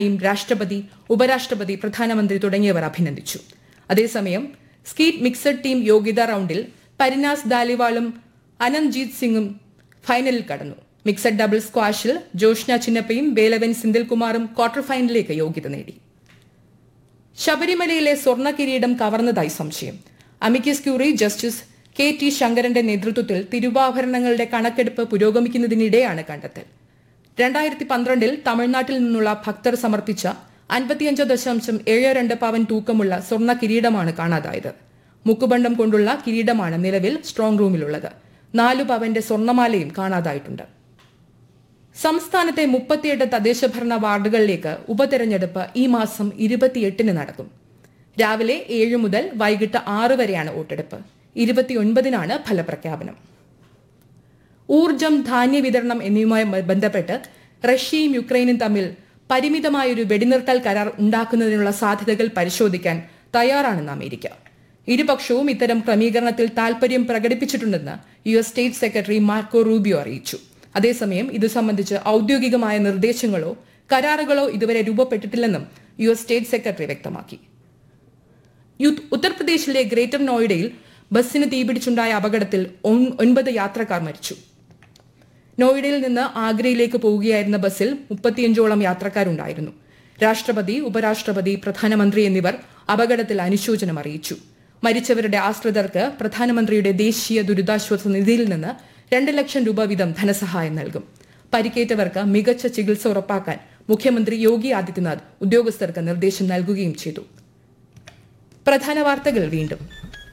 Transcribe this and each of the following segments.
യും രാഷ്ട്രപതി ഉപരാഷ്ട്രപതി പ്രധാനമന്ത്രി തുടങ്ങിയവർ അഭിനന്ദിച്ചു അതേസമയം സ്കീറ്റ് മിക്സഡ് ടീം യോഗ്യതാ റൌണ്ടിൽ പരിനാസ് ദാലിവാളും അനന്ത്ജീത് സിംഗും ഫൈനലിൽ കടന്നു മിക്സഡ് ഡബിൾ സ്ക്വാഷിൽ ജോഷ്ന ചിന്നപ്പയും ബേലവൻ സിന്ദിൽകുമാറും ക്വാർട്ടർ ഫൈനലിലേക്ക് യോഗ്യത നേടി ശബരിമലയിലെ സ്വർണ്ണ കിരീടം കവർന്നതായി സംശയം amicus curiae justice K T ശങ്കരന്റെ നേതൃത്വത്തിൽ തിരുവാഭരണങ്ങളുടെ കണക്കെടുപ്പ് പുരോഗമിക്കുന്നതിനിടെയാണ് കണ്ടെത്തൽ രണ്ടായിരത്തി പന്ത്രണ്ടിൽ തമിഴ്നാട്ടിൽ നിന്നുള്ള ഭക്തർ സമർപ്പിച്ച അൻപത്തിയഞ്ച് ദശാംശം ഏഴ് രണ്ട് പവൻ തൂക്കമുള്ള സ്വർണ്ണ കിരീടമാണ് കാണാതായത് മുക്കുബണ്ടം കൊണ്ടുള്ള കിരീടമാണ് നിലവിൽ സ്ട്രോങ് റൂമിലുള്ളത് നാലു പവന്റെ സ്വർണ്ണമാലയും കാണാതായിട്ടുണ്ട് സംസ്ഥാനത്തെ മുപ്പത്തിയെട്ട് തദ്ദേശഭരണ വാർഡുകളിലേക്ക് ഉപതെരഞ്ഞെടുപ്പ് ഈ മാസം ഇരുപത്തിയെട്ടിന് നടക്കും രാവിലെ ഏഴ് മുതൽ വൈകിട്ട് ആറ് വരെയാണ് വോട്ടെടുപ്പ് ഇരുപത്തിയൊൻപതിനാണ് ഫലപ്രഖ്യാപനം ഊർജം ധാന്യ വിതരണം എന്നിവയുമായി ബന്ധപ്പെട്ട് റഷ്യയും യുക്രൈനും തമ്മിൽ പരിമിതമായൊരു വെടിനിർത്തൽ കരാർ ഉണ്ടാക്കുന്നതിനുള്ള സാധ്യതകൾ പരിശോധിക്കാൻ തയ്യാറാണെന്ന് അമേരിക്ക ഇരുപക്ഷവും ഇത്തരം ക്രമീകരണത്തിൽ താൽപര്യം പ്രകടിപ്പിച്ചിട്ടുണ്ടെന്ന് U S state secretary Marco Rubio അറിയിച്ചു അതേസമയം ഇത് സംബന്ധിച്ച് ഔദ്യോഗികമായ നിർദ്ദേശങ്ങളോ കരാറുകളോ ഇതുവരെ രൂപപ്പെട്ടിട്ടില്ലെന്നും യു എസ് സ്റ്റേറ്റ് സെക്രട്ടറി വ്യക്തമാക്കി യു- ഉത്തർപ്രദേശിലെ ഗ്രേറ്റർ നോയിഡയിൽ ബസ്സിന് തീപിടിച്ചുണ്ടായ അപകടത്തിൽ ഒൻ- ഒൻപത് യാത്രക്കാർ മരിച്ചു നോയിഡയിൽ നിന്ന് ആഗ്രയിലേക്ക് പോവുകയായിരുന്ന ബസ്സിൽ മുപ്പത്തിയഞ്ചോളം യാത്രക്കാരുണ്ടായിരുന്നു രാഷ്ട്രപതി ഉപരാഷ്ട്രപതി പ്രധാനമന്ത്രി എന്നിവർ അപകടത്തിൽ അനുശോചനം അറിയിച്ചു മരിച്ചവരുടെ ആശ്രിതർക്ക് പ്രധാനമന്ത്രിയുടെ ദേശീയ ദുരിതാശ്വാസ നിധിയിൽ നിന്ന് രണ്ട് ലക്ഷം രൂപ വീതം ധനസഹായം നൽകും പരിക്കേറ്റവർക്ക് മികച്ച ചികിത്സ ഉറപ്പാക്കാൻ മുഖ്യമന്ത്രി യോഗി ആദിത്യനാഥ് ഉദ്യോഗസ്ഥർക്ക് നിർദ്ദേശം നൽകുകയും ചെയ്തു പ്രധാന വാർത്തകൾ വീണ്ടും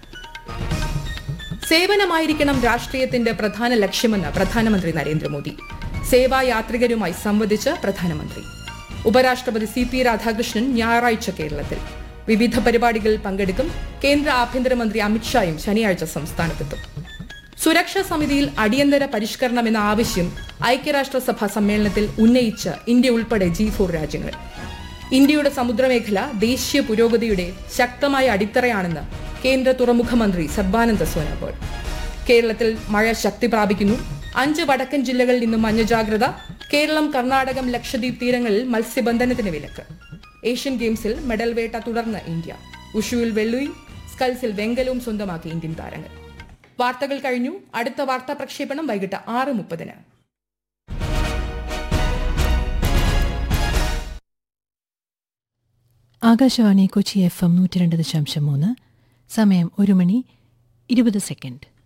സേവനമായിരിക്കണം രാഷ്ട്രീയത്തിന്റെ പ്രധാന ലക്ഷ്യമെന്ന് പ്രധാനമന്ത്രി നരേന്ദ്രമോദി സേവാ യാത്രികരുമായി സംവദിച്ച് പ്രധാനമന്ത്രി ഉപരാഷ്ട്രപതി സി പി രാധാകൃഷ്ണൻ ഞായറാഴ്ച കേരളത്തിൽ വിവിധ പരിപാടികളിൽ പങ്കെടുക്കും കേന്ദ്ര ആഭ്യന്തരമന്ത്രി അമിത്ഷായും ശനിയാഴ്ച സംസ്ഥാനത്തെത്തും സുരക്ഷാ സമിതിയിൽ അടിയന്തര പരിഷ്കരണം എന്ന ആവശ്യം ഐക്യരാഷ്ട്രസഭ സമ്മേളനത്തിൽ ഉന്നയിച്ച് ഇന്ത്യ ഉൾപ്പെടെ ജി ഫോർ രാജ്യങ്ങൾ ഇന്ത്യയുടെ സമുദ്രമേഖല ദേശീയ പുരോഗതിയുടെ ശക്തമായ അടിത്തറയാണെന്ന് കേന്ദ്ര തുറമുഖ മന്ത്രി സർബാനന്ദ സോനോവാൾ കേരളത്തിൽ മഴ ശക്തി പ്രാപിക്കുന്നു അഞ്ച് വടക്കൻ ജില്ലകളിൽ നിന്നും മഞ്ഞ ജാഗ്രത കേരളം കർണാടകം ലക്ഷദ്വീപ് തീരങ്ങളിൽ മത്സ്യബന്ധനത്തിന് വിലക്ക് ഏഷ്യൻ ഗെയിംസിൽ മെഡൽ വേട്ട തുടർന്ന് ഇന്ത്യ ഉഷുവിൽ വെള്ളിയും സ്കൽസിൽ വെങ്കലവും സ്വന്തമാക്കി ഇന്ത്യൻ താരങ്ങൾ വാർത്തകൾ കഴിഞ്ഞു അടുത്ത വാർത്താ പ്രക്ഷേപണം വൈകിട്ട് ആറ് മുപ്പതിന് ആകാശവാണി കൊച്ചി എഫ് എം നൂറ്റി രണ്ട് ദശാംശം മൂന്ന് സമയം ഒരു മണി ഇരുപത് സെക്കൻഡ്